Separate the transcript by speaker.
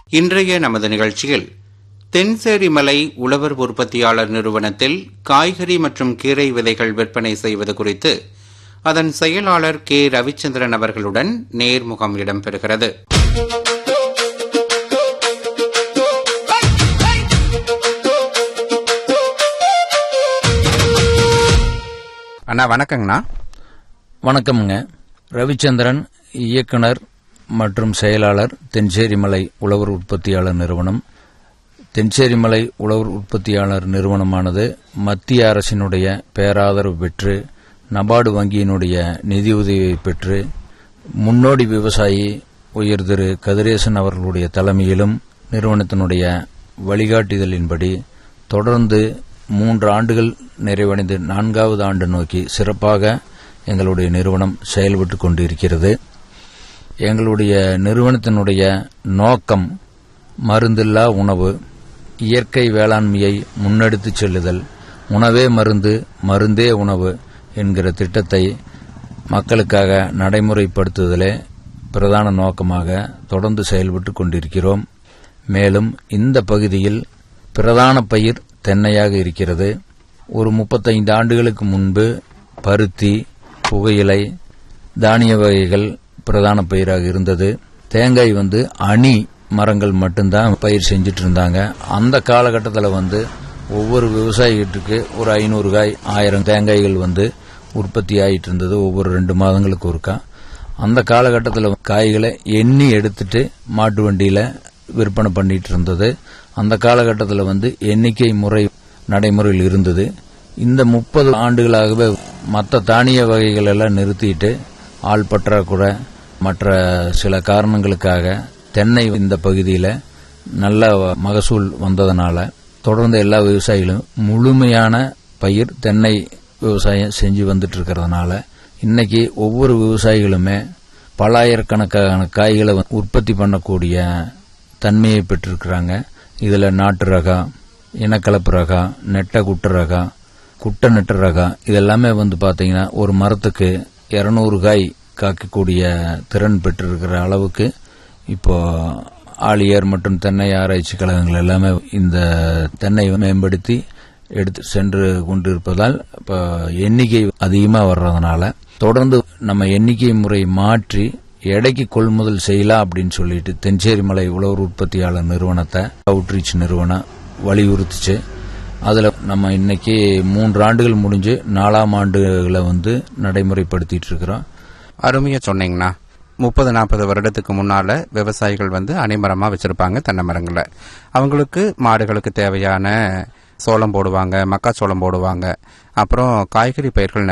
Speaker 1: இன்றைய நமது நிகழ்ச்சியில் தென்சேரிமலை உழவர் உற்பத்தியாளர் நிறுவனத்தில் காய்கறி மற்றும் கீரை விதைகள் விற்பனை செய்வது குறித்து அதன் செயலாளர் கே ரவிச்சந்திரன் அவர்களுடன் நேர்முகம் இடம்பெறுகிறது அண்ணா வணக்கங்கண்ணா
Speaker 2: வணக்கம்ங்க ரவிச்சந்திரன் இயக்குனர் மற்றும் செயலாளர் தென்சேரிமலை உழவர் உற்பத்தியாளர் நிறுவனம் தென்சேரிமலை உழவர் உற்பத்தியாளர் நிறுவனமானது மத்திய அரசினுடைய பேராதரவு பெற்று நபார்டு வங்கியினுடைய நிதியுதவியை பெற்று முன்னோடி விவசாயி உயர் திரு கதிரேசன் அவர்களுடைய தலைமையிலும் நிறுவனத்தினுடைய வழிகாட்டுதலின்படி தொடர்ந்து மூன்று ஆண்டுகள் நிறைவடைந்து நான்காவது ஆண்டு நோக்கி சிறப்பாக எங்களுடைய நிறுவனம் செயல்பட்டு கொண்டிருக்கிறது எங்களுடைய நிறுவனத்தினுடைய நோக்கம் மருந்தில்லா உணவு இயற்கை வேளாண்மையை முன்னெடுத்துச் செல்லுதல் உணவே மருந்து மருந்தே உணவு என்கிற திட்டத்தை மக்களுக்காக நடைமுறைப்படுத்துதலே பிரதான நோக்கமாக தொடர்ந்து செயல்பட்டு கொண்டிருக்கிறோம் மேலும் இந்த பகுதியில் பிரதான பயிர் தென்னையாக இருக்கிறது ஒரு முப்பத்தைந்து ஆண்டுகளுக்கு முன்பு பருத்தி புகையிலை தானிய வகைகள் பிரதான பயிராக இருந்தது தேங்காய் வந்து அணி மரங்கள் மட்டும்தான் பயிர் செஞ்சுட்டு இருந்தாங்க அந்த காலகட்டத்தில் வந்து ஒவ்வொரு விவசாயிகிட்டுக்கு ஒரு ஐநூறு காய் ஆயிரம் தேங்காய்கள் வந்து உற்பத்தி ஆகிட்டு இருந்தது ஒவ்வொரு ரெண்டு மாதங்களுக்கு ஒருக்கா அந்த காலகட்டத்தில் காய்களை எண்ணி எடுத்துட்டு மாட்டு வண்டியில் விற்பனை பண்ணிட்டு இருந்தது அந்த காலகட்டத்தில் வந்து எண்ணிக்கை முறை நடைமுறையில் இருந்தது இந்த முப்பது ஆண்டுகளாகவே மற்ற தானிய வகைகள் எல்லாம் நிறுத்திட்டு ஆள் பற்றாக்குறை மற்ற சில காரணங்களுக்காக தென்னை இந்த பகுதியில் நல்ல மகசூல் வந்ததனால தொடர்ந்து எல்லா விவசாயிகளும் முழுமையான பயிர் தென்னை விவசாயம் செஞ்சு வந்துட்டு இருக்கிறதுனால இன்னைக்கு ஒவ்வொரு விவசாயிகளுமே பல்லாயிரக்கணக்கான காய்களை உற்பத்தி பண்ணக்கூடிய தன்மையை பெற்றிருக்கிறாங்க இதில் நாட்டு ரகம் இனக்கலப்பு ரகம் நெட்ட குட்ட ரகம் குட்டை நெட்ட ரகம் இதெல்லாமே வந்து பார்த்தீங்கன்னா ஒரு மரத்துக்கு இரநூறு காய் காக்கக்கூடிய திறன் பெற்றிருக்கிற அளவுக்கு இப்போ ஆழியர் மற்றும் தென்னை ஆராய்ச்சி கழகங்கள் எல்லாமே இந்த தென்னை மேம்படுத்தி எடுத்து சென்று கொண்டிருப்பதால் இப்போ எண்ணிக்கை அதிகமாக வர்றதுனால தொடர்ந்து நம்ம எண்ணிக்கை முறை மாற்றி எடைக்கு கொள்முதல் செய்யலாம் அப்படின்னு சொல்லிட்டு தென்சேரிமலை உழவர் உற்பத்தியாளர் நிறுவனத்தை அவுட்ரீச் நிறுவனம் வலியுறுத்துச்சு அதில் நம்ம இன்னைக்கு மூன்று ஆண்டுகள் முடிஞ்சு நாலாம் ஆண்டுகளை வந்து நடைமுறைப்படுத்திட்டு இருக்கிறோம்
Speaker 1: அருமையா சொன்னீங்கண்ணா முப்பது நாற்பது வருடத்துக்கு முன்னால விவசாயிகள் வந்து அணிமரமா வச்சிருப்பாங்க தென்னை மரங்களை அவங்களுக்கு மாடுகளுக்கு தேவையான சோளம் போடுவாங்க மக்காச்சோளம் போடுவாங்க அப்புறம் காய்கறி பயிர்கள்